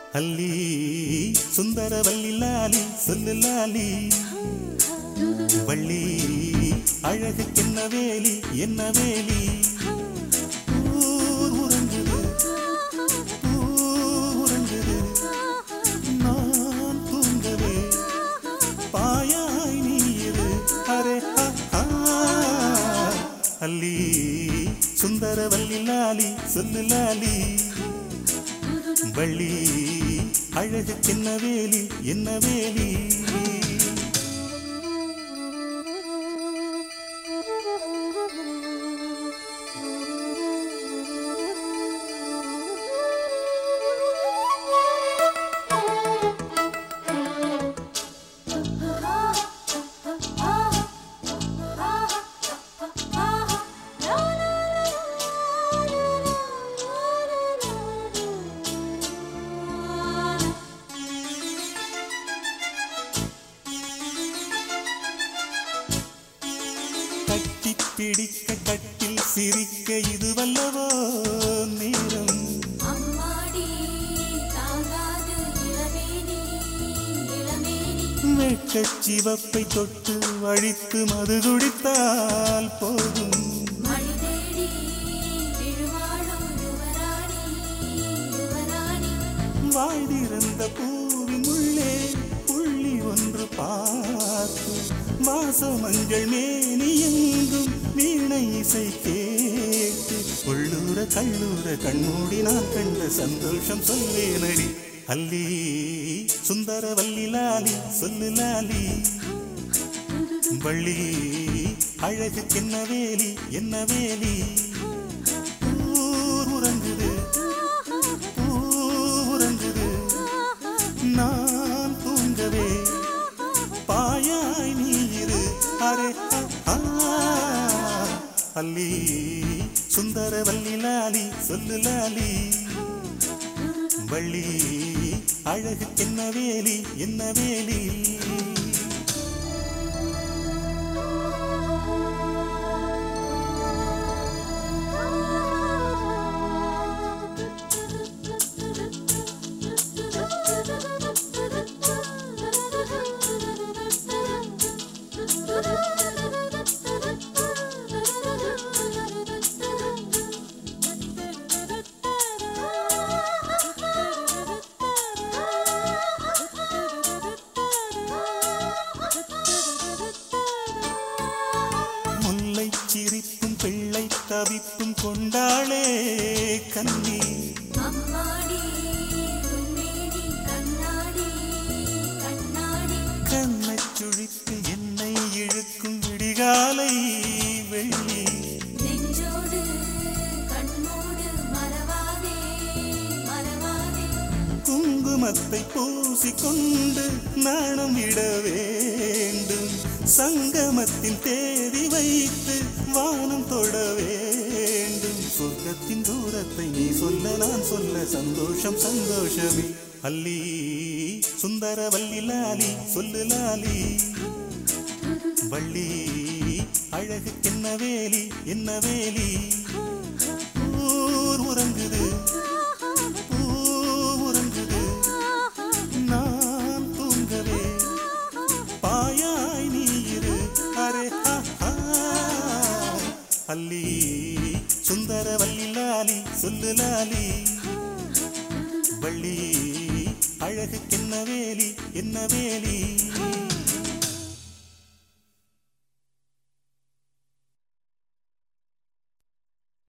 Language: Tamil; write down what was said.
அல்லி சுந்தரவல்லி லாலி சொல்லு லாலி வள்ளி அழகுக்கென்ன வேலி என்ன வேலி ஊர் உறங்குது ஊர் உறங்குது நான் தூங்கவே பாயாய் நீ இரு அரே ஹா, ஹா. அல்லி சுந்தரவல்லி லாலி சொல்லு லாலி வள்ளி அழகுக்கென்ன வேலி என்ன வேலி கட்டி பிடிக்க கட்டில் சிரிக்க இது வல்லவோ நேரம் அம்மாடி தாங்காது இளமேனி இளமேனி வெட்கச் சிவப்பை தொட்டு வழித்து மது குடித்தால் போதும் மணி தேடி விழுவாடும் யுவராணி யுவராணி வாழ்ந்திருந்த பூவின் உள்ளே புள்ளி ஒன்று பார்த்து வாச மஞ்சள் மேனி எங்கும் வீணை இசை கேட்டு உள்ளூர கல்லூர கண்மூடி நான் கண்ட சந்தோஷம் சொல்வேனடி அல்லி சுந்தரவல்லி லாலி சொல்லு லாலி வள்ளி அழகுக்கென்ன வேலி என்ன வேலி ஊர் உறங்குது ஊர் உறங்குது நான் தூங்கவே பாயாய் நீ இரு அரே ஹா, ஹா. அல்லி சுந்தரவல்லி லாலி சொல்லு லாலி வள்ளி அழகுக்கென்ன வேலி என்ன வேலி முல்லை சிரிப்பும் பிள்ளை தவிப்பும் கொண்டாளே கண்ணி அம்மாடி உன்மேனி கண்ணாடி கண்ணாடி கண்ணச் சுழித்து என்னை இழுக்கும் விடிகாலை வெள்ளி நெஞ்சோடு கண்ணோடு மறவாதே மறவாதே குங்குமத்தை பூசிக்கொண்டு நாணம் விட வேண்டும் சங்கமத்தின் தேதி வைத்து வானம் தொட வேண்டும் சொர்க்கத்தின் தூரத்தை நீ சொல்ல நான் சொல்ல சந்தோஷம் சந்தோஷமே அல்லி சுந்தரவல்லி லாலி சொல்லு லாலி வள்ளி அழகுக்கென்ன வேலி என்ன வேலி ஊர் உறங்குது ஊர் உறங்குது நான் தூங்கவே பாயாய் நீ இரு அரே ஹா, ஹா. அல்லி சுந்தரவல்லி லாலி சொல்லு லாலி வள்ளி அழகுக்கென்ன வேலி என்ன வேலி